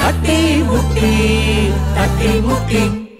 തട്ടിമുട്ടി തട്ടിമുട്ടി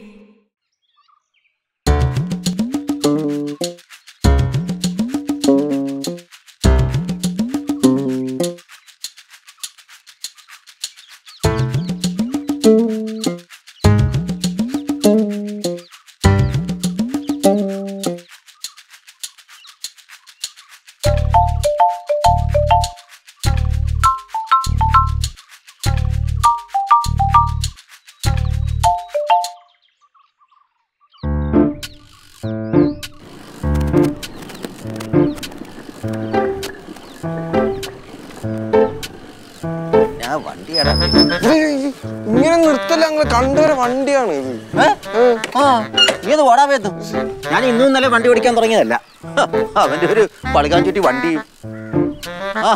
ഞാൻ വണ്ടിയാടാ ഇങ്ങനെ നിർത്തല്ല ഞങ്ങൾ കണ്ടുവരെ വണ്ടിയാണ് ഇത് ആ നീത് ഓടാ വേത്തു ഞാൻ ഇന്നും ഇന്നലെ വണ്ടി ഓടിക്കാൻ തുടങ്ങിയതല്ല ഹ, അവന്റെ ഒരു പളികാൻ ചുറ്റി വണ്ടി ആ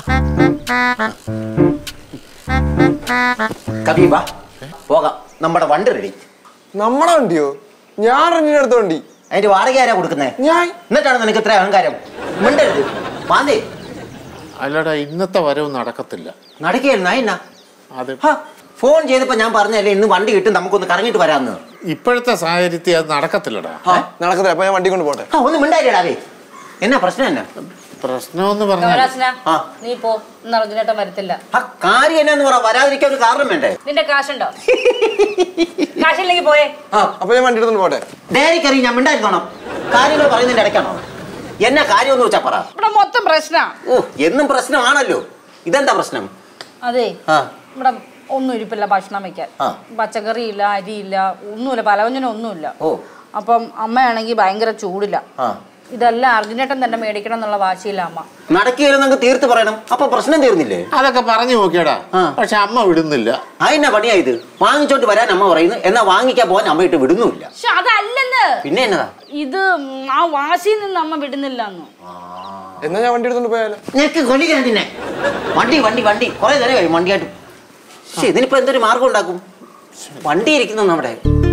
കബീബ പോകാം നമ്മുടെ വണ്ടി റെഡി നമ്മുടെ വണ്ടിയോ ഞാൻ റെന്റിന് എടുത്ത വണ്ടി അതിന്റെ വാടക ആരാ കൊടുക്കുന്നേ ഞാൻ എന്നിട്ടാണ് നിനക്ക് ഇത്ര അഹങ്കാരം മിണ്ടരുത് മാന്തേ അല്ലടാ ഇന്നത്തെ വരവ് നടക്കത്തില്ല നടക്കുകയായിരുന്നു എന്നാ അത് ഹ, ഫോൺ ചെയ്തപ്പോ ഞാൻ പറഞ്ഞല്ലേ ഇന്ന് വണ്ടി കിട്ടും നമുക്കൊന്ന് കറങ്ങിട്ട് വരാമെന്ന് ഇപ്പോഴത്തെ സാഹചര്യത്തിൽ അത് നടക്കത്തില്ലടാ നടക്കത്തില്ല അപ്പൊ ഞാൻ വണ്ടി കൊണ്ട് പോട്ടെ ആ ഒന്ന് മിണ്ടായില്ലേടാവേ എന്നാ പ്രശ്നം എന്നാ പ്രശ്നമെന്ന് പറഞ്ഞാൽ യുവരാജന ആ. നീ പോ ഇന്ന് അർജുനേട്ടൻ വരത്തില്ല ആ കാര്യം എന്നാന്ന് പറ വരാതിരിക്കാൻ ഒരു കാരണം വേണ്ടേ നിന്റെ കാശുണ്ടോ കാശില്ലെങ്കിൽ പോയേ ആ അപ്പൊ ഞാൻ വണ്ടി എടുത്തോണ്ട് പോട്ടെ ഡയറിക്കറി ഞാൻ മിണ്ടായിരുന്നോണം കാര്യങ്ങൾ പറയുന്നതിന്റെ ഇടയ്ക്കാണോ എന്നാ കാര്യം എന്ന് വെച്ചാ പറ ഇവിടെ മൊത്തം പ്രശ്നാ ഓ എന്നും പ്രശ്നമാണല്ലോ ഇതെന്താ പ്രശ്നം അതെ ആ ഇവിടെ ഒന്നും ഇരിപ്പില്ല ഭക്ഷണം വെക്കാൻ ആ. പച്ചക്കറി ഇല്ല അരിയില്ല ഒന്നുമില്ല പലവഞ്ഞനും ഒന്നുമില്ല ഓ. അപ്പം അമ്മയാണെങ്കിൽ ഭയങ്കര ചൂടില്ല ആ ഇതെല്ലാം അർജുനേട്ടൻ തന്നെ മേടിക്കണം എന്നുള്ള വാശിയില്ല അമ്മ നടക്കുകയില്ലെന്നങ്ങ് തീർത്ത് പറയണം അപ്പൊ പ്രശ്നം തീർന്നില്ലേ അതൊക്കെ പറഞ്ഞു നോക്കിയടാ ആ. പക്ഷെ അമ്മ വിടുന്നില്ല അതിനാ പണിയാ ഇത് വാങ്ങിച്ചോണ്ട് വരാൻ അമ്മ പറയുന്നു എന്നാ വാങ്ങിക്കാൻ പോകാൻ അമ്മ ഇട്ട് വിടുന്നുമില്ല പക്ഷെ അതല്ലെന്ന് പിന്നെ എന്നതാ ഇത് ആ വാശിയിൽ നിന്ന് അമ്മ വിടുന്നില്ല എന്ന് എന്നാ ഞാൻ വണ്ടി എടുത്തോണ്ട് പോയാലോ നിനക്ക് കൊല്ലിക്കാൻ തന്നെ വണ്ടി വണ്ടി വണ്ടി കുറെ നേരമായി വണ്ടിയായിട്ട് പക്ഷെ ഇതിനിപ്പോ എന്തൊരു മാർഗം ഉണ്ടാക്കും വണ്ടി ഇരിക്കുന്നു നമ്മുടെ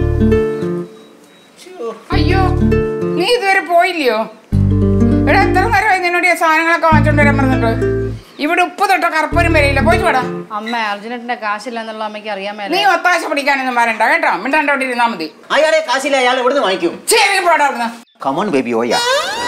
അയ്യോ നീ ഇതുവരെ പോയില്ലയോ ഇവിടെ എത്ര നേരമായി നിന്നോട് ഈ സാധനങ്ങളൊക്കെ വാങ്ങിച്ചോണ്ട് വരാൻ പറഞ്ഞിട്ട് ഇവിടെ ഉപ്പ് തൊട്ട കറുപ്പരും വരെയില്ല പോയിട്ട് വേടാ അമ്മ അർജുനേട്ടന്റെ കാശില്ല എന്നുള്ള അമ്മയ്ക്ക് അറിയാൻ നീ മേലെ ഒത്താശ പിടിക്കാനൊന്നും വരണ്ട കേട്ടോ മിണ്ടാണ്ട് അവിടെ ഇരുന്നാ മതി അയാളെ കാശില്ല അയാൾ എവിടുന്ന് വാങ്ങിക്കും ശരി പോടാ അവിടുന്ന് കമോൺ ബേബി ഓയാ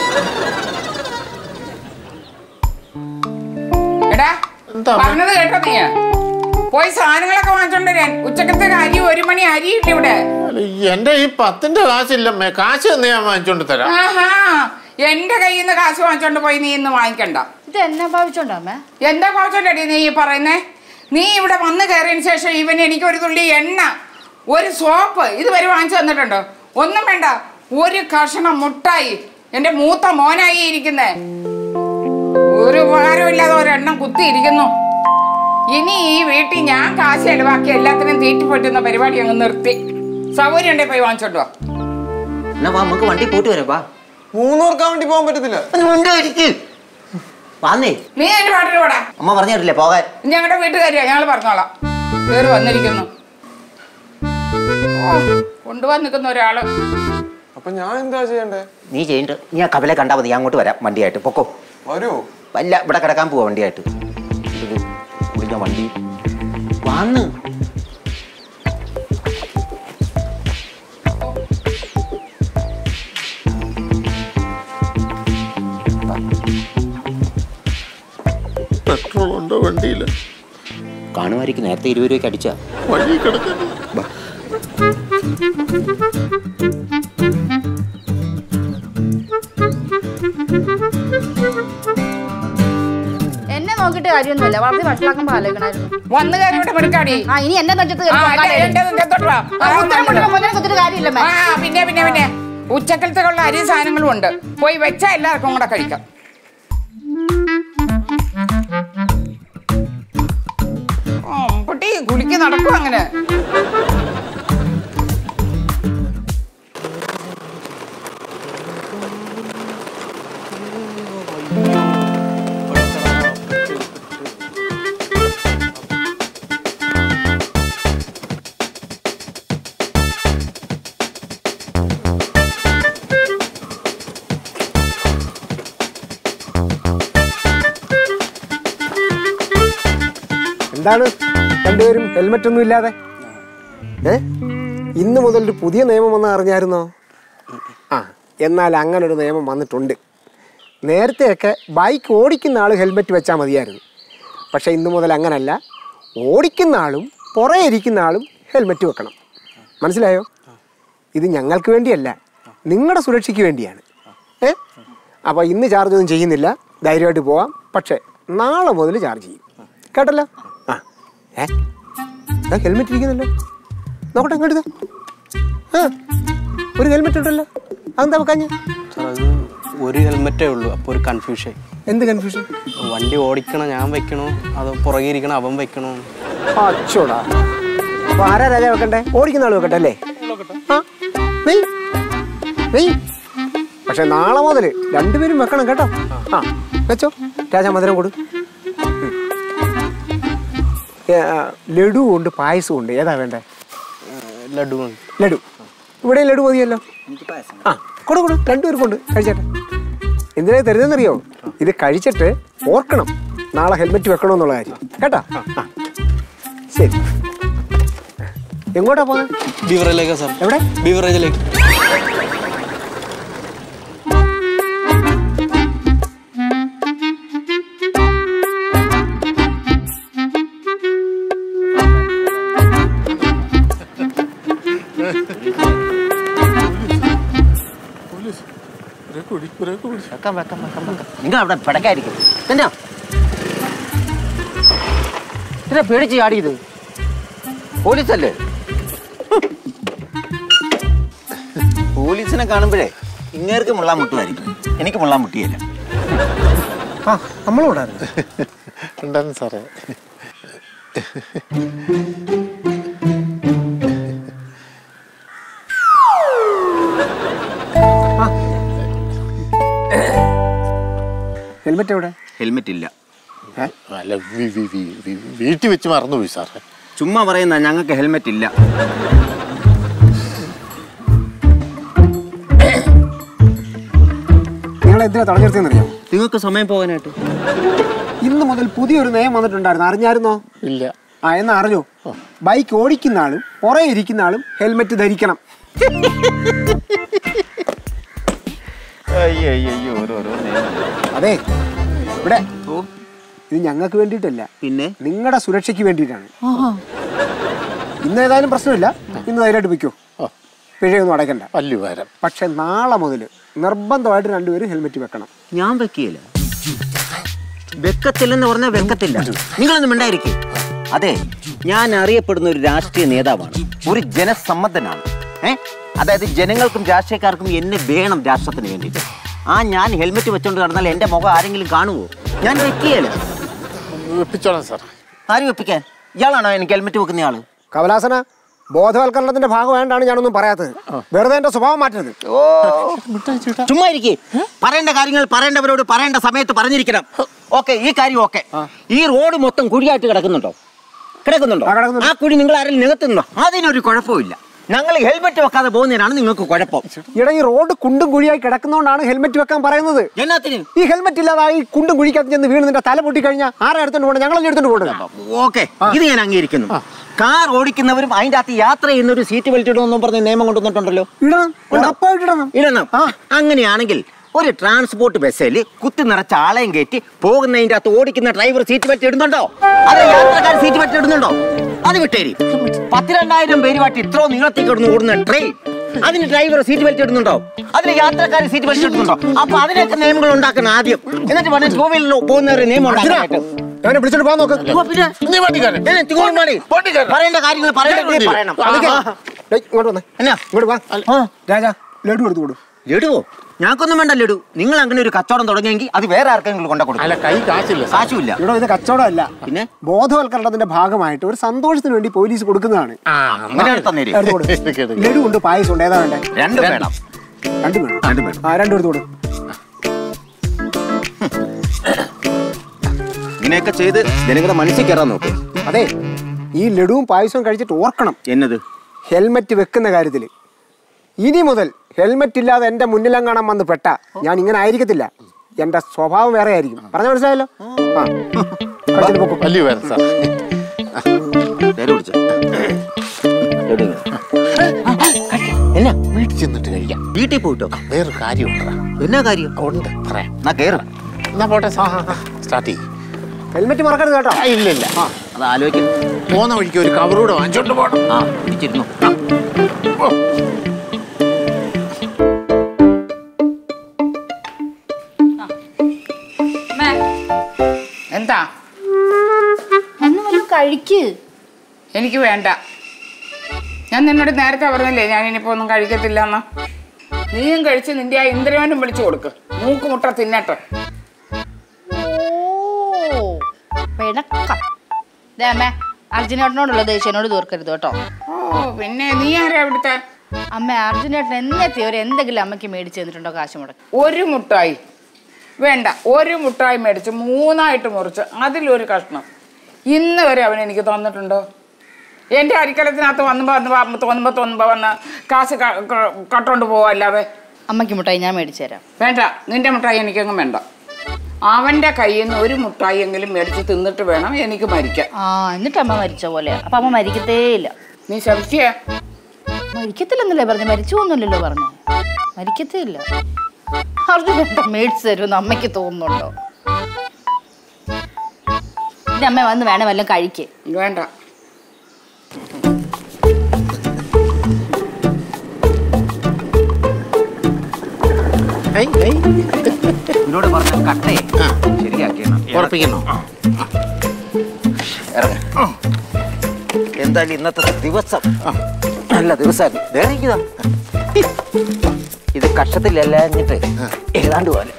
എടാ എന്താ അമ്മേ? പറഞ്ഞത് കേട്ടോ നീ പോയി സാധനങ്ങളൊക്കെ വാങ്ങിച്ചോണ്ട് വരാൻ ഉച്ചക്കത്തേക്ക് അരി ഒരു മണി അരി ഇല്ല ഇവിടെ അല്ല, എന്റെ ഈ പത്തിന്റെ കാശില്ലമ്മേ കാശ് തന്നെ ഞാൻ വാങ്ങിച്ചോണ്ട് തരാം ആഹാ എന്റെ കയ്യിൽ നിന്ന് കാശ് വാങ്ങിച്ചോണ്ട് പോയി നീ ഇന്ന് വാങ്ങിക്കണ്ട ഇത് എന്നെ ഭാവിച്ചോണ്ടോ അമ്മേ എന്താ കുഴപ്പമില്ലടി നീ ഈ പറയുന്നേ നീ ഇവിടെ വന്ന് കയറിയതിന് ശേഷം ഇവൻ എനിക്ക് ഒരു തുള്ളി എണ്ണ ഒരു സോപ്പ് ഇതുവരെ വാങ്ങിച്ചു തന്നിട്ടുണ്ടോ ഒന്നും വേണ്ട ഒരു കഷണം മുട്ടായി എന്റെ മൂത്ത മോനായി ഇരിക്കുന്നേ ഒരു ഉപകാരമില്ലാതെ ഒരെണ്ണം കുത്തിയിരിക്കുന്നു ഇനി ഈ വീട്ടിൽ ഞാൻ കാശ് ചെലവാക്കി എല്ലാത്തിനും തീറ്റി പറ്റുന്ന പരിപാടി അങ്ങ് നിർത്തി സൗകര്യം ഉണ്ടെ പോയി വാങ്ങിച്ചോണ്ടോ എന്നാ വാ നമുക്ക് വണ്ടി പോയിട്ട് വരാം വാ മൂന്നൂർക്കാൻ വേണ്ടി പോകാൻ പറ്റത്തില്ല ഒന്ന് മിണ്ടാതിരിക്ക്. വാന്നേ നീ എന്റെ പാട്ടിൽ പോടാ അമ്മ പറഞ്ഞിട്ടില്ലേ പോകാൻ ഞങ്ങളുടെ വീട്ടുകാരിയാ ഞങ്ങൾ പറഞ്ഞോളാം കയറി വന്നിരിക്കുന്നു ഓ കൊണ്ടുവന്ന് നിൽക്കുന്ന ഒരാള് അപ്പൊ ഞാൻ എന്താ ചെയ്യണ്ടേ നീ ചെയ്യണ്ട നീ ആ കവലെ കണ്ടാ മതി ഞാൻ അങ്ങോട്ട് വരാം വണ്ടിയായിട്ട് പൊക്കോ വരുമോ വല്ല ഇവിടെ കിടക്കാൻ പോവാ വണ്ടിയായിട്ട് ഇത് ഒളിഞ്ഞ വണ്ടി വാന്ന് പെട്രോൾ ഉണ്ടോ വണ്ടിയില് കാണുമായിരിക്കും നേരത്തെ ഇരുപത് രൂപയ്ക്ക് അടിച്ചാ വഴി കിടക്കുന്നു എന്നെ നോക്കിയിട്ട് കാര്യമൊന്നുമില്ല വളരെ വഷളാക്കുമ്പോ ആലോചിക്കണായിരുന്നു വന്നു കയറി ഇവിടെ എടുക്കാടി ആ ഇനി എന്റെ നെഞ്ചത്ത് ആ, കയറി അല്ല, എന്റെ നെഞ്ചത്തോട്ട് വാ. ആ, ഉത്തരം മുട്ടിന് മുന്നിൽ കുത്തിയിട്ട് കാര്യമില്ല ആ പിന്നെ പിന്നെ പിന്നെ ഉച്ചക്കലത്തേക്കുള്ള അരി സാധനങ്ങളും ഉണ്ട് പോയി വെച്ചാ എല്ലാവർക്കും കൂടെ കഴിക്കാം ഓ, കുട്ടി കുളിക്ക് നടക്കും അങ്ങനെ എന്താണ് രണ്ടുപേരും ഹെൽമെറ്റ് ഒന്നും ഇല്ലാതെ ഏ ഇന്ന് മുതൽ ഒരു പുതിയ നിയമം വന്ന് അറിഞ്ഞായിരുന്നോ ആ എന്നാൽ അങ്ങനെ ഒരു നിയമം വന്നിട്ടുണ്ട് നേരത്തെയൊക്കെ ബൈക്ക് ഓടിക്കുന്ന ആൾ ഹെൽമെറ്റ് വെച്ചാൽ മതിയായിരുന്നു പക്ഷേ ഇന്ന് മുതൽ അങ്ങനല്ല ഓടിക്കുന്ന ആളും പുറകെ ഇരിക്കുന്ന ആളും ഹെൽമെറ്റ് വെക്കണം മനസ്സിലായോ ഇത് ഞങ്ങൾക്ക് വേണ്ടിയല്ല നിങ്ങളുടെ സുരക്ഷയ്ക്ക് വേണ്ടിയാണ് ഏ അപ്പോൾ ഇന്ന് ചാർജ് ഒന്നും ചെയ്യുന്നില്ല ധൈര്യമായിട്ട് പോവാം പക്ഷേ നാളെ മുതൽ ചാർജ് ചെയ്യും കേട്ടല്ലോ ആ ഏ ഹെൽമെറ്റ് ഇരിക്കുന്നല്ലോ നോക്കട്ടെ ഇങ്ങോട്ട് ഇതാ. ആ ഒരു ഹെൽമെറ്റ് ഉണ്ടല്ലോ അതെന്താ വെക്കാഞ്ഞ സാർ അത് ഒരു ഹെൽമെറ്റേ ഉള്ളൂ അപ്പോൾ ഒരു കൺഫ്യൂഷൻ എന്ത് കൺഫ്യൂഷൻ വണ്ടി ഓടിക്കണ ഞാൻ വെക്കണോ അതോ പുറകെ ഇരിക്കണ അവൻ വെക്കണോ അച്ചോടാ അപ്പൊ ആരാ രാജ വെക്കണ്ടേ ഓടിക്കുന്ന ആൾ വെക്കട്ടെ അല്ലേ ആ നെയ് നെയ് പക്ഷെ നാളെ മുതൽ രണ്ടുപേരും വെക്കണം കേട്ടോ ആ വെച്ചോ രാജ മധുരം കൊടു ഉം. ഏ, ആ, ലഡു ഉണ്ട് പായസം ഉണ്ട് ഏതാ വേണ്ടേ ലഡു കൊണ്ട് ലഡു ഇവിടെ ലഡു മതിയല്ലോ ആ കൊടു കൊടു രണ്ടുപേർക്കും ഉണ്ട് കഴിച്ചേട്ടെ എന്തിനാ തരുന്നതെന്നറിയോ ഇത് കഴിച്ചിട്ട് ഓർക്കണം നാളെ ഹെൽമെറ്റ് വെക്കണമെന്നുള്ള കാര്യം കേട്ടാ ആ ശരി എങ്ങോട്ടാ പോകുന്നത് ബീവറേജിലേക്കാ സാർ എവിടെ ബീവറേജിലേക്ക് വെക്കാം വെക്കാം വെക്കാം വെക്കാം നിങ്ങൾ അവിടെ പിടക്കായിരിക്കും എന്നാ ഇതിനെ പേടിച്ച് ചാടിയത് പോലീസല്ലേ പോലീസിനെ കാണുമ്പോഴേ ഇങ്ങേർക്ക് മുള്ളാൻ മുട്ടുമായിരിക്കും എനിക്ക് മുള്ളാൻ മുട്ടിയല്ല ആ നമ്മളും ഉണ്ടായിരുന്നു ഉണ്ടായിരുന്നു സാറേ ഹെൽമെറ്റ് എവിടെ ഹെൽമെറ്റ് ഇല്ല അല്ല വി- വി- വി- വി- വീട്ടിൽ വെച്ച് മറന്നുപോയി സാറേ ചുമ്മാ പറയുന്ന ഞങ്ങൾക്ക് ഹെൽമെറ്റ് ഇല്ല നിങ്ങൾ എന്തിനാ തടഞ്ഞെടുത്തെന്നറിയോ നിങ്ങൾക്ക് സമയം പോകാനായിട്ട് ഇന്ന് മുതൽ പുതിയൊരു നിയമം വന്നിട്ടുണ്ടായിരുന്നു അറിഞ്ഞായിരുന്നോ ഇല്ല ആ എന്നാ അറിഞ്ഞോ ബൈക്ക് ഓടിക്കുന്ന ആളും പുറകെ ഇരിക്കുന്ന ആളും ഹെൽമെറ്റ് ധരിക്കണം അയ്യോ അയ്യോ ഓരോരോ അതെ ഇവിടെ ഓ ഇത് ഞങ്ങൾക്ക് വേണ്ടിയിട്ടല്ല പിന്നെ നിങ്ങളുടെ സുരക്ഷയ്ക്ക് വേണ്ടിയിട്ടാണ് ഇന്ന് ഏതായാലും പ്രശ്നമില്ല ഇന്ന് ധൈര്യമായിട്ട് വയ്ക്കോ പിഴയൊന്നും അടയ്ക്കണ്ട വലിയ വരം പക്ഷെ നാളെ മുതൽ നിർബന്ധമായിട്ട് രണ്ടുപേരും ഹെൽമെറ്റ് വെക്കണം ഞാൻ വെക്കുകയില്ല വെക്കത്തില്ലെന്ന് പറഞ്ഞാൽ വെക്കത്തില്ല നിങ്ങളൊന്നും മിണ്ടായിരിക്കും അതെ ഞാൻ അറിയപ്പെടുന്ന ഒരു രാഷ്ട്രീയ നേതാവാണ് ഒരു ജനസമ്മതനാണ് ഏ അതായത് ജനങ്ങൾക്കും രാഷ്ട്രീയക്കാർക്കും എന്നെ വേണം രാഷ്ട്രത്തിന് വേണ്ടിയിട്ട് ആ ഞാൻ ഹെൽമെറ്റ് വെച്ചോണ്ട് നടന്നാൽ എൻ്റെ മുഖം ആരെങ്കിലും കാണുമോ ഞാൻ വെക്കുകയില്ല വെപ്പിച്ചോളാം സാർ ആര് വെപ്പിക്കാൻ ഇയാളാണോ എനിക്ക് ഹെൽമെറ്റ് വെക്കുന്ന ആള് കമലാസന ബോധവൽക്കരണത്തിന്റെ ഭാഗമായിട്ടാണ് ഞാനൊന്നും പറയാത്തത് വെറുതെ എന്റെ സ്വഭാവം മാറ്റരുത് ഓ ചുമ്മാ ഇരിക്കേ പറയേണ്ട കാര്യങ്ങൾ പറയേണ്ടവരോട് പറയേണ്ട സമയത്ത് പറഞ്ഞിരിക്കണം ഓക്കെ ഈ കാര്യം ഓക്കെ ഈ റോഡ് മൊത്തം കുഴിയായിട്ട് കിടക്കുന്നുണ്ടോ കിടക്കുന്നുണ്ടോ ആ, കിടക്കുന്നുണ്ട്. ആ കുഴി നിങ്ങൾ ആരെങ്കിലും നികത്തുന്നുണ്ടോ അതിനൊരു കുഴപ്പമില്ല ഞങ്ങൾ ഹെൽമെറ്റ് വെക്കാതെ പോകുന്നതിനാണ് നിങ്ങൾക്ക് കുഴപ്പം ഇവിടെ ഈ റോഡ് കുണ്ടും കുഴിയായി കിടക്കുന്നതുകൊണ്ടാണ് ഹെൽമെറ്റ് വെക്കാൻ പറയുന്നത് എന്നാത്തിന് ഈ ഹെൽമെറ്റ് ഇല്ലാതായി കുണ്ടും കുഴിക്കകത്ത് ചെന്ന് വീണ് നിന്റെ തല പൊട്ടി കഴിഞ്ഞാൽ ആരെ എടുത്തോണ്ട് പോകണം ഞങ്ങളല്ലേ എടുത്തോണ്ട് പോകണ്ടത് ഓക്കെ ഇത് ഞാൻ അംഗീകരിക്കുന്നു കാർ ഓടിക്കുന്നവരും അതിന്റെ അകത്ത് യാത്ര ചെയ്യുന്ന ഒരു സീറ്റ് ബെൽറ്റ് ഇടണമെന്നും പറഞ്ഞ് നിയമം കൊണ്ടുവന്നിട്ടുണ്ടല്ലോ ഇടണം ഉറപ്പായിട്ട് ഇടണം ഇടണം അങ്ങനെയാണെങ്കിൽ ഒരു ട്രാൻസ്പോർട്ട് ബസ്സിൽ കുത്തി നിറച്ച ആളെയും കയറ്റി പോകുന്നതിന്റെ അകത്ത് ഓടിക്കുന്ന ഡ്രൈവർ സീറ്റ് ബെൽറ്റ് ഇടുന്നുണ്ടോ അത് യാത്രക്കാർ സീറ്റ് ബെൽറ്റ് ഇടുന്നുണ്ടോ അത് വിട്ടേരി പത്തിരണ്ടായിരം പേരുമായിട്ട് ഇത്രോ നീളത്തേക്ക് ഇടുന്നു ഓടുന്ന ട്രെയിൻ അതിന് ഡ്രൈവർ സീറ്റ് ബെൽറ്റ് ഇടുന്നുണ്ടോ അതിന് യാത്രക്കാർ സീറ്റ് ബെൽറ്റ് ഇടുന്നുണ്ടോ അപ്പൊ അതിനൊക്കെ നിയമങ്ങൾ ഉണ്ടാക്കണം ആദ്യം എന്നിട്ട് വേണം ടൂ വീലറിൽ പോകുന്നവർ നിയമം ഉണ്ടാക്കാനായിട്ട് അവനെ വിളിച്ചോണ്ട് പോകാൻ നോക്ക് അപ്പൊ പിന്നെ നീ വണ്ടിക്കാരൻ ഏ, തിങ്ങോട്ട് മാറി. പറയേണ്ട കാര്യങ്ങൾ പറയേണ്ട പറയണം അതൊക്കെ- ആ, ആ. ഡേയ്, ഇങ്ങോട്ട് വന്നേ എന്നാ ഇങ്ങോട്ട് വാ രാജാ ലഡു എടുത്തു കൊടു ലഡുവോ ഞങ്ങൾക്കൊന്നും വേണ്ട ലഡു നിങ്ങൾ അങ്ങനെ ഒരു കച്ചവടം തുടങ്ങിയെങ്കിൽ അത് വേറെ ആർക്കെങ്കിലും കൊണ്ട കൊടുക്കും അല്ല കൈ കാശില്ല സാർ കാശുമില്ല ഇവിടെ ഇത് കച്ചവടമല്ല പിന്നെ ബോധവൽക്കരണത്തിന്റെ ഭാഗമായിട്ട് ഒരു സന്തോഷത്തിന് വേണ്ടി പോലീസ് കൊടുക്കുന്നതാണ് ആ അങ്ങനെയാണ് തന്നേര് എടുത്ത് കൊടു. എടുക്ക്, എടുക്ക്. ലഡു ഉണ്ട് പായസം ഉണ്ട് ഏതാ വേണ്ടേ രണ്ട് വേണം രണ്ടും വേണം രണ്ട് വേണം ആ രണ്ടും എടുത്തു കൊടു ഇങ്ങനെയൊക്കെ ചെയ്ത് ജനങ്ങളുടെ മനസ്സിൽ കയറാൻ നോക്ക് അതെ ഈ ലഡുവും പായസവും കഴിച്ചിട്ട് ഓർക്കണം എന്നത് ഹെൽമെറ്റ് വെക്കുന്ന കാര്യത്തിൽ ഇനി മുതൽ ഹെൽമെറ്റ് ഇല്ലാതെ എൻ്റെ മുന്നിലെങ്ങാണം വന്ന് പെട്ട ഞാൻ ഇങ്ങനെ ആയിരിക്കത്തില്ല എൻ്റെ സ്വഭാവം വേറെ ആയിരിക്കും പറഞ്ഞ മനസ്സിലായല്ലോ ആ കഴിച്ചിട്ട് പൊക്കോ. വലിയ വരം സാർ പേര് വിളിച്ചു എവിടെ ഇങ്ങനെ? എന്നാ വീട്ടിൽ ചെന്നിട്ട് കഴിക്കാം വീട്ടിൽ പോയിട്ടോ വേറൊരു കാര്യമുണ്ടാ എന്നാ കാര്യം ഉണ്ട് പറയാം എന്നാ കേറും എന്നാ പോട്ടെ സ്റ്റാർട്ട് ചെയ്യും ഹെൽമെറ്റ് മറക്കരുത് കേട്ടോ ഇല്ല ഇല്ല ആ അത് ആലോചിക്കും പോകുന്ന വഴിക്ക് ഒരു കവറൂടെ വാങ്ങിച്ചോണ്ട് പോകണം ആ പിടിച്ചിരുന്നു ആ. അമ്മേ, എന്താ അന്ന് വല്ലതും കഴിക്ക് എനിക്ക് വേണ്ട ഞാൻ നിന്നോട് നേരത്തെ പറഞ്ഞില്ലേ ഞാൻ ഇനിയിപ്പോ ഒന്നും കഴിക്കത്തില്ല എന്ന് നീയും കഴിച്ച് നിന്റെ ആ ഇന്ദ്രവനും വിളിച്ചു കൊടുക്ക് മൂക്ക് മുട്ട തിന്നട്ടെ ഓ പിണക്കം ദേ അമ്മേ അർജുനേട്ടനോടുള്ള ദേഷ്യം എന്നോട് തീർക്കരുത് കേട്ടോ ഓ പിന്നെ നീ ആരാ ഇവിടുത്തെ അമ്മ അർജുനേട്ടൻ എന്നത്തെ ഒരു എന്തെങ്കിലും അമ്മയ്ക്ക് മേടിച്ചു തന്നിട്ടുണ്ടോ കാശ് മുടക്കി ഒരു മുട്ടായി വേണ്ട ഒരു മുട്ടായി മേടിച്ച് മൂന്നായിട്ട് മുറിച്ച് അതിലൊരു കഷ്ണം ഇന്ന് വരെ അവൻ എനിക്ക് തന്നിട്ടുണ്ടോ എൻ്റെ അരിക്കലത്തിനകത്ത് വന്ന് വന്ന് വന്ന് തോന്നുമ്പോൾ തോന്നുമ്പോൾ വന്ന് കാശ് ക- ക- കട്ടോണ്ട് പോവല്ലാതെ അമ്മയ്ക്ക് മുട്ടായി ഞാൻ മേടിച്ചു തരാം വേണ്ട നിന്റെ മുട്ടായി എനിക്കങ്ങ് വേണ്ട അവൻ്റെ കയ്യിൽ നിന്ന് ഒരു മുട്ടായി എങ്കിലും മേടിച്ച് തിന്നിട്ട് വേണം എനിക്ക് മരിക്കാൻ ആ എന്നിട്ട് അമ്മ മരിച്ച പോലെ അപ്പൊ അമ്മ മരിക്കത്തേ ഇല്ല നീ ശവിക്കുക മരിക്കത്തില്ലെന്നല്ലേ പറഞ്ഞു മരിച്ചു പോകുന്നില്ലല്ലോ പറഞ്ഞു മരിക്കത്തേ ഇല്ല അർജുനേട്ടൻ മേടിച്ചു തരുമെന്ന് അമ്മയ്ക്ക് തോന്നുന്നുണ്ടോ എന്റെ അമ്മ വന്ന് വേണേ വല്ലതും കഴിക്കേ വേണ്ട ഇവരോട് പറഞ്ഞ കട്ടേ ശരിയാക്കിയാണ് ഉറപ്പിക്കണോ ഇറങ്ങ എന്തായാലും ഇന്നത്തെ ദിവസം നല്ല ദിവസമായിരുന്നു ദേ ഇരിക്കുതാ. ഇത് കഷത്തിലല്ലാഞ്ഞിട്ട് ഏതാണ്ട് പോലെ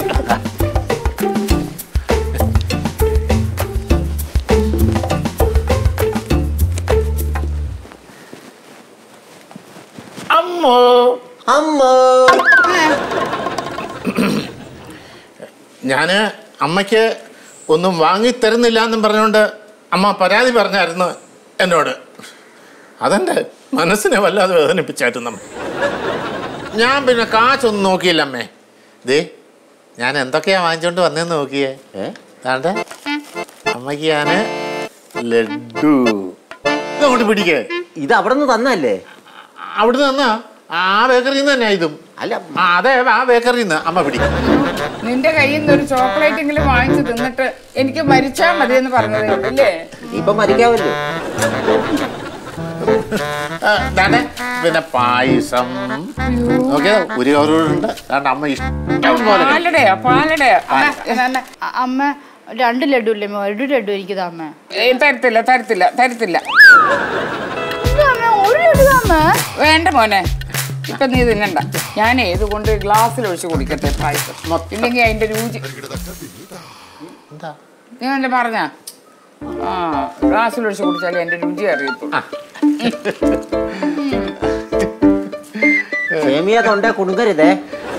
അമ്മോ അമ്മ ഞാന് അമ്മയ്ക്ക് ഒന്നും വാങ്ങിത്തരുന്നില്ല എന്നും പറഞ്ഞുകൊണ്ട് അമ്മ പരാതി പറഞ്ഞായിരുന്നു എന്നോട് അതെൻ്റെ മനസ്സിനെ വല്ലാതെ വേദനിപ്പിച്ചായിരുന്നു അമ്മ ഞാൻ പിന്നെ കാശൊന്നും നോക്കിയില്ല അമ്മേ ദേ ഞാൻ എന്തൊക്കെയാ വാങ്ങിച്ചോണ്ട് വന്നേന്ന് നോക്കിയേ ഏ? താണ്ടെ അമ്മയ്ക്ക് ഞാന് ലഡു ഇതങ്ങോട്ട് പിടിക്കേ ഇത് അവിടെ നിന്ന് തന്നല്ലേ അവിടെ നിന്നാ ആ ബേക്കറിയിൽ നിന്ന് തന്നെ ഇതും അല്ല ആ അതെ ആ ബേക്കറിയിൽ നിന്ന് അമ്മ പിടിക്കും നിന്റെ കയ്യിൽ നിന്ന് ഒരു ചോക്ലേറ്റ് എങ്കിലും വാങ്ങിച്ചു തിന്നിട്ട് എനിക്ക് മരിച്ചാൽ മതി എന്ന് പറഞ്ഞതേ ഉള്ളൂ, അല്ലേ ഇപ്പൊ മരിക്കാവല്ലോ ആ, ദാണ്ടെ, പിന്നെ പായസം ഓക്കെ ഒരു കവറുണ്ട് കാരണം അമ്മ ഇഷ്ടം പോലെ കഴിക്കും. പാലടയാ പാലടയാ അമ്മ, അമ്മ, അ- അമ്മ രണ്ട് ലഡു ഇല്ലേ അമ്മ? ഒരു ലഡു എനിക്ക് താ അമ്മ ഏ, തരത്തില്ല തരത്തില്ല തരത്തില്ല അമ്മ ഒരു ലഡു താ അമ്മ വേണ്ട മോനെ ഇപ്പൊ നീ തിന്നണ്ട ഞാൻ ഇത് കൊണ്ട് ഗ്ലാസ്സിൽ ഒഴിച്ച് കുടിക്കട്ടെ പായസം ഇല്ലെങ്കിൽ അതിന്റെ രുചി എന്താ നീ അല്ലേ പറഞ്ഞ ആ ഗ്ലാസ്സിൽ ഒഴിച്ച് കുടിച്ചാലേ അതിന്റെ രുചി അറിയത്തുള്ളൂ സേമിയ തൊണ്ടേ കുടുങ്ങരുതേ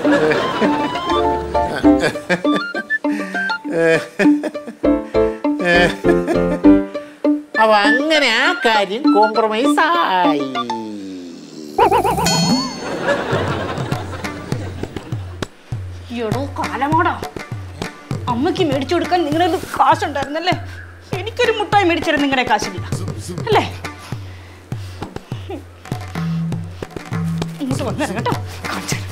അപ്പൊ അങ്ങനെ ആ കാര്യം കോംപ്രമൈസ് ആയി എടോ കാലമാടാ അമ്മയ്ക്ക് മേടിച്ചു കൊടുക്കാൻ നിങ്ങളുടെ കാശുണ്ടായിരുന്നല്ലേ എനിക്കൊരു മുട്ടായി മേടിച്ചു നിങ്ങളുടെ കാശില്ല അല്ലേ ഇങ്ങോട്ട് വന്നേരം കേട്ടോ കാണിച്ചു തരാം.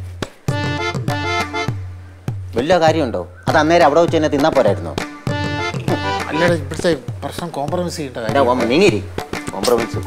വല്ല കാര്യമുണ്ടോ അത് അന്നേരം അവിടെ വെച്ച് തന്നെ തിന്നാ പോരായിരുന്നോ അല്ലടാ ഇപ്പോഴത്തെ പ്രശ്നം കോംപ്രമൈസ് ചെയ്യേണ്ട എന്റെ കാര്യം അമ്മ നീങ്ങിരി കോംപ്രമൈസ്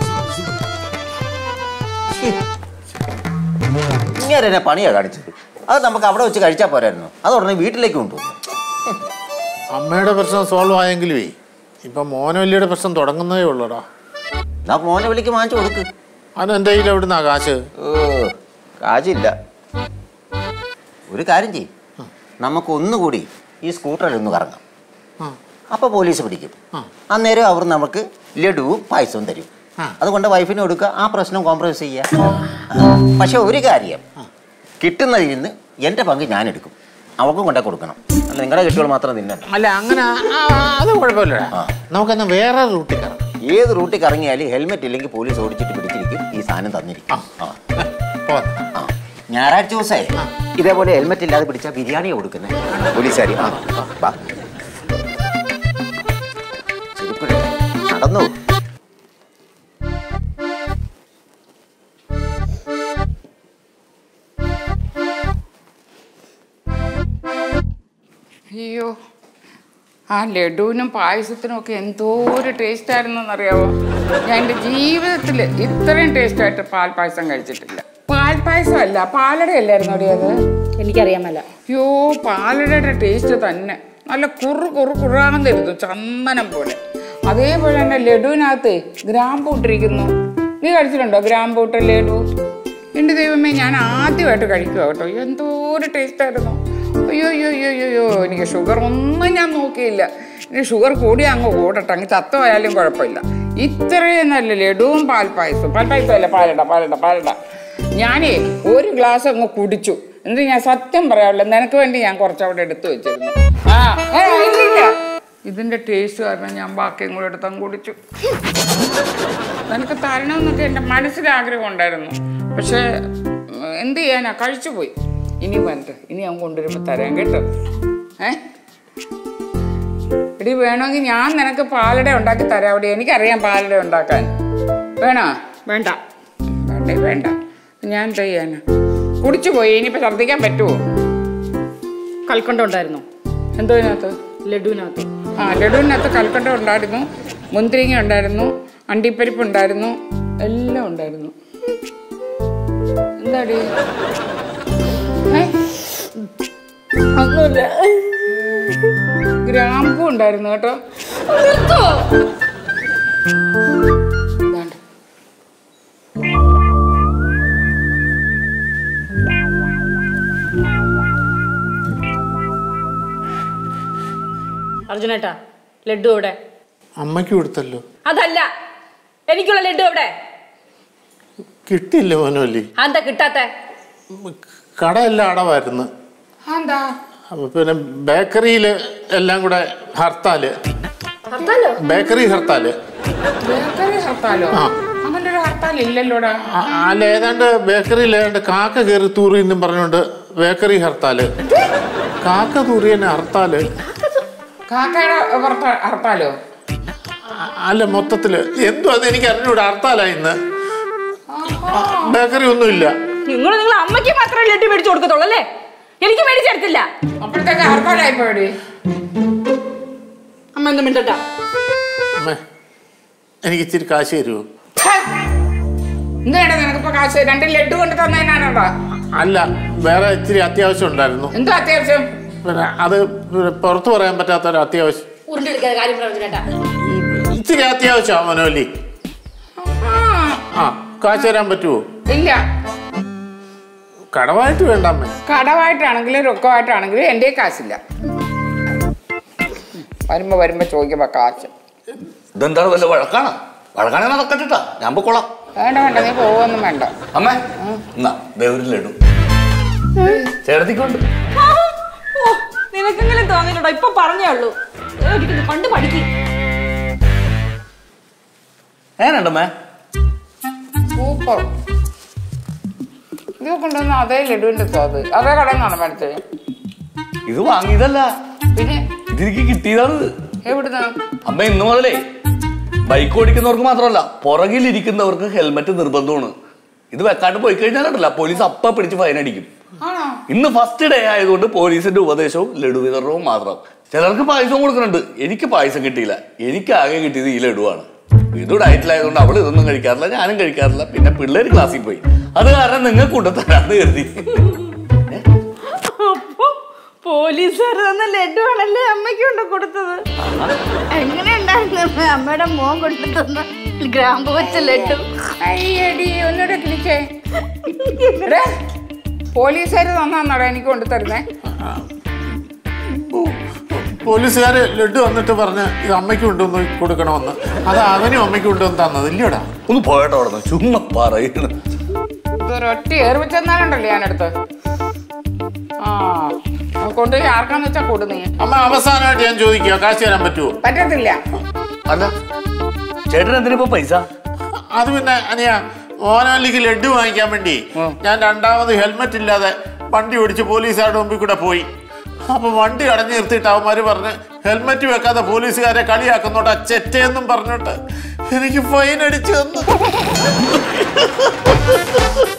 ഇങ്ങനെ എന്നെ പണിയാ കാണിച്ചത് അത് നമുക്ക് അവിടെ വെച്ച് കഴിച്ചാൽ പോരായിരുന്നു അത് ഉടനെ വീട്ടിലേക്ക് കൊണ്ടുപോകും അമ്മയുടെ പ്രശ്നം സോൾവ് ആയെങ്കിലുവേ ഇപ്പൊ മോനവല്ലിയുടെ പ്രശ്നം തുടങ്ങുന്നതേ ഉള്ളൂടാ എന്നാ മോനെ വിളിക്ക് വാങ്ങിച്ചു കൊടുക്ക് അവൻ എൻ്റെ കയ്യിൽ എവിടുന്നാ കാശ് ഓ കാശില്ല ഒരു കാര്യം ചെയ്യും നമുക്ക് ഒന്നുകൂടി ഈ സ്കൂട്ടറിൽ ഒന്ന് കറങ്ങാം ആ. അപ്പൊ പോലീസ് പിടിക്കും ആ. അന്നേരം അവർ നമുക്ക് ലഡുവും പായസവും തരും ആ. അതുകൊണ്ട് വൈഫിന് കൊടുക്കുക ആ പ്രശ്നം കോംപ്രമൈസ് ചെയ്യാം പക്ഷെ ഒരു കാര്യം കിട്ടുന്നതിൽ നിന്ന് എൻ്റെ പങ്ക് ഞാൻ എടുക്കും അവൾക്കും കൊണ്ടേ കൊടുക്കണം അല്ല നിങ്ങളുടെ കെട്ടുകൾ മാത്രം തിന്നണ്ട അല്ല അങ്ങനെ ആ, അത് കുഴപ്പമില്ലടാ ആ. നമുക്കെന്നാ വേറെ റൂട്ടിൽ കയറാം ഏത് റൂട്ടിൽ കറങ്ങിയാലും ഹെൽമെറ്റ് ഇല്ലെങ്കിൽ പോലീസ് ഓടിച്ചിട്ട് പിടിച്ചിരിക്കും ഈ സാധനം തന്നിരിക്കും ആ. പോവാം. ആ. ഞായറാഴ്ച ദിവസേ ഇതേപോലെ ഹെൽമെറ്റ് ഇല്ലാതെ പിടിച്ചാൽ ബിരിയാണിയാ കൊടുക്കുന്നത് പോലീസുകാരി ആ വാ. ചെരുപ്പിട്. നടന്നു അയ്യോ ആ ലഡുവിനും പായസത്തിനും ഒക്കെ എന്തോ ഒരു ടേസ്റ്റ് ആയിരുന്നെന്നറിയാവോ ഞാൻ എൻ്റെ ജീവിതത്തിൽ ഇത്രയും ടേസ്റ്റ് ആയിട്ട് പാൽ പായസം കഴിച്ചിട്ടില്ല പാൽ പായസം അല്ല പാലട അല്ലായിരുന്നു അവിടെ അത് എനിക്കറിയാമല്ല അയ്യോ പാലടയുടെ ടേസ്റ്റ് തന്നെ നല്ല കുറു കുറു കുറാന്നിരുന്നു ചന്ദനം പോലെ അതേപോലെ തന്നെ ലഡുവിനകത്ത് ഗ്രാമ്പൂ ഇട്ടിരിക്കുന്നു നീ കഴിച്ചിട്ടുണ്ടോ ഗ്രാമ്പൂ ഇട്ട ലഡു എൻ്റെ ദൈവമേ ഞാൻ ആദ്യമായിട്ട് കഴിക്കുക കേട്ടോ എന്തോ ഒരു ടേസ്റ്റ് ആയിരുന്നു അയ്യോ അയ്യോ അയ്യോ അയ്യോ അയ്യോ എനിക്ക് ഷുഗർ ഒന്നും ഞാൻ നോക്കിയില്ല ഇനി ഷുഗർ കൂടി അങ്ങ് കൂടട്ടെ അങ്ങ് ചത്തമായാലും കുഴപ്പമില്ല ഇത്രയും നല്ല ലഡുവും പാൽപ്പായസവും പാൽപ്പായസം അല്ല പാലട പാലട പാലട ഞാനേ ഒരു ഗ്ലാസ് അങ്ങ് കുടിച്ചു എന്നിട്ട് ഞാൻ സത്യം പറയാറില്ല നിനക്ക് വേണ്ടി ഞാൻ കുറച്ച് അവിടെ എടുത്തു വെച്ചിരുന്നു ആ ഏ, ഇല്ലില്ല. ഇതിന്റെ ടേസ്റ്റ് കാരണം ഞാൻ ബാക്കിയും കൂടെ എടുത്തങ്ങ് കുടിച്ചു നിനക്ക് തരണമെന്നൊക്കെ എൻ്റെ മനസ്സിൽ ആഗ്രഹം ഉണ്ടായിരുന്നു പക്ഷേ ഉം, എന്ത് ചെയ്യാനാ കഴിച്ചു പോയി ഇനി വന്നിട്ട് ഇനി ഞാൻ കൊണ്ടുവരുമ്പോൾ തരാം കേട്ടോ ഏ എടി വേണമെങ്കിൽ ഞാൻ നിനക്ക് പാലട ഉണ്ടാക്കി തരാം അവിടെ എനിക്കറിയാം പാലട ഉണ്ടാക്കാൻ വേണോ വേണ്ട വേണ്ടേ വേണ്ട ഞാൻ എന്ത് ചെയ്യാനാ കുടിച്ചു പോയി ഇനിയിപ്പോൾ ഛർദ്ദിക്കാൻ പറ്റുമോ കൽക്കണ്ട ഉണ്ടായിരുന്നോ എന്തോ ഇതിനകത്ത് ലഡുവിനകത്ത് ആ ലഡുവിനകത്ത് കൽക്കട്ട ഉണ്ടായിരുന്നു മുന്തിരിങ്ങ ഉണ്ടായിരുന്നു അണ്ടിപ്പരിപ്പ് ഉണ്ടായിരുന്നു എല്ലാം ഉണ്ടായിരുന്നു എന്താടി ഏ? ഒന്നുമില്ല ഗ്രാമ്പൂ ഉണ്ടായിരുന്നു കേട്ടോ ഇതാണ്ട്. അർജുനേട്ടാ ലഡു എവിടെ അമ്മയ്ക്ക് കൊടുത്തല്ലോ അതല്ല എനിക്കുള്ള ലഡു എവിടെ കിട്ടിയില്ല മോനോലി എന്താ കിട്ടാത്ത കടയെല്ലാം അടവായിരുന്നു ആ, എന്താ അപ്പൊ പിന്നെ ബേക്കറിയിൽ എല്ലാം കൂടെ ഹർത്താല് ബേക്കറി ഹർത്താല് ബേക്കറി ഹർത്താലോ ആ. അങ്ങനെ ഒരു ഹർത്താൽ ഇല്ലല്ലോടാ ആ- അല്ല ഏതാണ്ട് ബേക്കറിയിൽ ഏതാണ്ട് കാക്ക കയറി തൂറി എന്നും പറഞ്ഞുകൊണ്ട് ബേക്കറി ഹർത്താല് കാക്ക തൂറി തന്നെ ഹർത്താല് കാക്കയുടെ പുറത്ത് ഹർത്താലോ അ- അല്ല മൊത്തത്തില് എന്തോ അത് എനിക്ക് അറിഞ്ഞൂടാ ഹർത്താലാ ഇന്ന് ആ, ബേക്കറി ഒന്നുമില്ല നിങ്ങൾ നിങ്ങൾ അമ്മയ്ക്ക് മാത്രമേ ലഡു മേടിച്ചു കൊടുക്കത്തുള്ളൂ അല്ലേ എനിക്ക് മേടിച്ചെടുത്തില്ല അപ്പോഴത്തേക്ക് ഹർത്താലായി പോയടി അമ്മ എന്തും മിണ്ടട്ടാ അമ്മേ എനിക്ക് ഇച്ചിരി കാശ് തരുമോ എന്താണ് നിനക്കിപ്പോ കാശ് രണ്ട് ലഡു കൊണ്ട് തന്നതിനാണോടാ അല്ല വേറെ ഇച്ചിരി അത്യാവശ്യം ഉണ്ടായിരുന്നു എന്തോ അത്യാവശ്യം പിന്നെ അത് പിന്നെ പുറത്തു പറയാൻ പറ്റാത്ത ഒരു അത്യാവശ്യം ഉരുണ്ടെടുക്കാതെ കാര്യം പറഞ്ഞേട്ടാ ഇച്ചിരി അത്യാവശ്യമാണ് മനോലി ആ, ആ കാശ് തരാൻ പറ്റുമോ ഇല്ല കടമായിട്ട് വേണ്ട അമ്മേ കടമായിട്ടാണെങ്കിലും രൊക്കമായിട്ടാണെങ്കിലും എൻ്റെ കാശില്ല വരുമ്പോ വരുമ്പോ ചോദിക്കുമ്പോ കാശ് ഇതെന്താണ് വല്ല വഴക്കാണ് വഴക്കാണെ നടക്കട്ടാ ഞാൻ പൊക്കോളാം വേണ്ട വേണ്ട നീ പോവൊന്നും വേണ്ട അമ്മേ എന്നാ ദേവരിൽ ലഡു ചേട്ടത്തിക്കൊണ്ട് നിനക്കെങ്കിലും തോന്നിയിട്ടുണ്ടോ ഇപ്പൊ പറഞ്ഞേ ഉള്ളൂ ഒരിക്കലും കണ്ട് പഠിക്കും ഏനുണ്ടമ്മേ സൂപ്പർ ഇത് കൊണ്ടുവന്ന അതേ ലഡുവിന്റെ സ്വാദ് അതേ കടയിൽ നിന്നാണ് മേടിച്ചത് ഇത് വാങ്ങിയതല്ല പിന്നെ ഇതെനിക്ക് കിട്ടിയതാണ് എവിടുന്ന് അമ്മ ഇന്നു മുതലേ ബൈക്ക് ഓടിക്കുന്നവർക്ക് മാത്രമല്ല പുറകിലിരിക്കുന്നവർക്ക് ഹെൽമെറ്റ് നിർബന്ധമാണ് ഇത് വെക്കാണ്ട് പോയി കഴിഞ്ഞാലുണ്ടല്ല പോലീസ് അപ്പ പിടിച്ച് ഫൈൻ അടിക്കും ആണോ ഇന്ന് ഫസ്റ്റ് ഡേ ആയതുകൊണ്ട് പോലീസിന്റെ ഉപദേശവും ലഡു വിതരണവും മാത്രം ചിലർക്ക് പായസം കൊടുക്കുന്നുണ്ട് എനിക്ക് പായസം കിട്ടിയില്ല എനിക്ക് ആകെ കിട്ടിയത് ഈ ലഡുവാണ് ഇത് ഡയറ്റിലായതുകൊണ്ട് അവൾ ഇതൊന്നും കഴിക്കാറില്ല ഞാനും കഴിക്കാറില്ല പിന്നെ പിള്ളേര് ക്ലാസ്സിൽ പോയി അത് കാരണം നിങ്ങൾ കൊണ്ടുതരാന്ന് കരുതി അപ്പൊ പോലീസുകാർ തന്ന ലഡു ആണല്ലേ അമ്മയ്ക്ക് കൊണ്ട് കൊടുത്തത് എങ്ങനെ ഉണ്ടായിരുന്നു അമ്മയുടെ മോൻ കൊണ്ടു തന്ന ഗ്രാമ്പ് വെച്ച ലഡു അയ്യടി ഒന്നുകൂടെ കിളിച്ചേ എടേ, പോലീസുകാര് തന്നാന്നോടാ എനിക്ക് കൊണ്ടു തരുന്നേ പോലീസുകാര് ലഡു വന്നിട്ട് പറഞ്ഞ് ഇത് അമ്മയ്ക്ക് കൊണ്ടുവന്ന് കൊടുക്കണമെന്ന് അത് അവനും അമ്മയ്ക്ക് കൊണ്ടുവന്ന് തന്നത് ഇല്ലയോടാ ഒന്ന് പോയട്ടോ അവിടെ നിന്ന് ചുമ്മാ പറയുന്നു ഇതൊരൊറ്റ ഏർവിച്ചെന്നാലുണ്ടല്ലോ ഞാനടുത്ത് ആ അത് കൊണ്ടുപോയി ആർക്കാന്ന് വെച്ചാ കൊടു നീ അമ്മ അവസാനമായിട്ട് ഞാൻ ചോദിക്കുക കാശ് തരാൻ പറ്റുമോ പറ്റത്തില്ല അല്ല ചേട്ടൻ എന്തിനിപ്പോ പൈസ അത് പിന്നെ അനിയ ഓനാലിക്ക് ലഡു വാങ്ങിക്കാൻ വേണ്ടി ഞാൻ രണ്ടാമത് ഹെൽമെറ്റ് ഇല്ലാതെ വണ്ടി ഓടിച്ച് പോലീസുകാരുടെ മുമ്പിൽ കൂടെ പോയി അപ്പൊ വണ്ടി അടഞ്ഞു നിർത്തിയിട്ട് അവന്മാര് പറഞ്ഞ് ഹെൽമെറ്റ് വെക്കാതെ പോലീസുകാരെ കളിയാക്കുന്നോട്ടാ ചെറ്റയെന്നും പറഞ്ഞിട്ട് എനിക്ക് ഫൈൻ അടിച്ചു തന്നു